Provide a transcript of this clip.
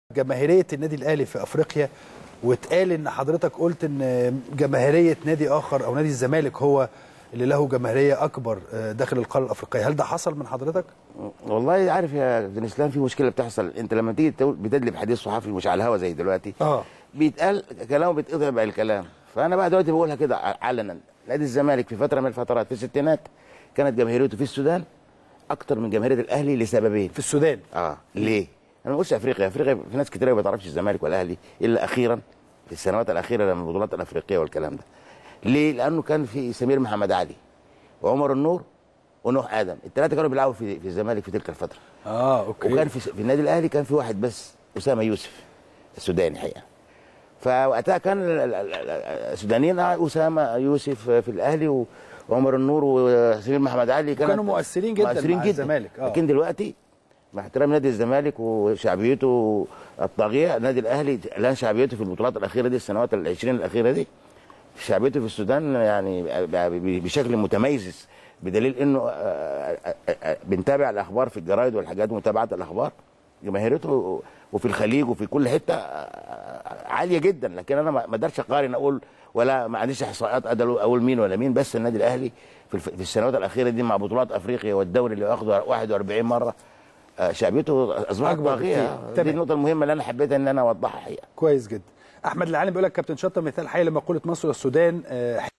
جماهيريه النادي الاهلي في افريقيا واتقال ان حضرتك قلت ان جماهيريه نادي اخر او نادي الزمالك هو اللي له جماهيريه اكبر داخل القاره الافريقيه هل ده حصل من حضرتك والله عارف يا كابتن اسلام في مشكله بتحصل انت لما تيجي بتدلب حديث صحفي مش على الهوا زي دلوقتي اه بيتقال كلامه بيتقطع بقى الكلام فانا بقى دلوقتي بقولها كده علنا نادي الزمالك في فتره من الفترات في الستينات كانت جماهيريته في السودان اكتر من جماهيريه الاهلي لسببين في السودان اه ليه انا ما بقولش افريقيا افريقيا في ناس كتير ما بتعرفش الزمالك والاهلي الا اخيرا في السنوات الاخيره لما البطولات الافريقيه والكلام ده ليه لانه كان في سمير محمد علي وعمر النور ونوح ادم الثلاثه كانوا بيلعبوا في في الزمالك في تلك الفتره اه اوكي وكان في, في النادي الاهلي كان في واحد بس اسامه يوسف السوداني حقيقه فوقتها كان السودانيين اسامه يوسف في الاهلي وعمر النور وسمير محمد علي كانوا مؤثرين جدا مؤثرين مع جدا الزمالك آه. لكن دلوقتي مع احترام نادي الزمالك وشعبيته الطاغيه النادي الاهلي الان شعبيته في البطولات الاخيره دي السنوات ال20 الاخيره دي شعبيته في السودان يعني بشكل متميز بدليل انه بنتابع الاخبار في الجرايد والحاجات متابعه الاخبار جماهيرته وفي الخليج وفي كل حته عاليه جدا لكن انا ما اقدرش اقارن اقول ولا ما عنديش احصائيات اقدر اقول مين ولا مين بس النادي الاهلي في السنوات الاخيره دي مع بطولات افريقيا والدوري اللي واخده 41 مره شعبيته اصبحت طاغيه دي النقطه المهمه اللي انا حبيت ان انا اوضحها حقيقه كويس جدا احمد العالم بيقول لك كابتن شطه مثال حي لمقوله مصر والسودان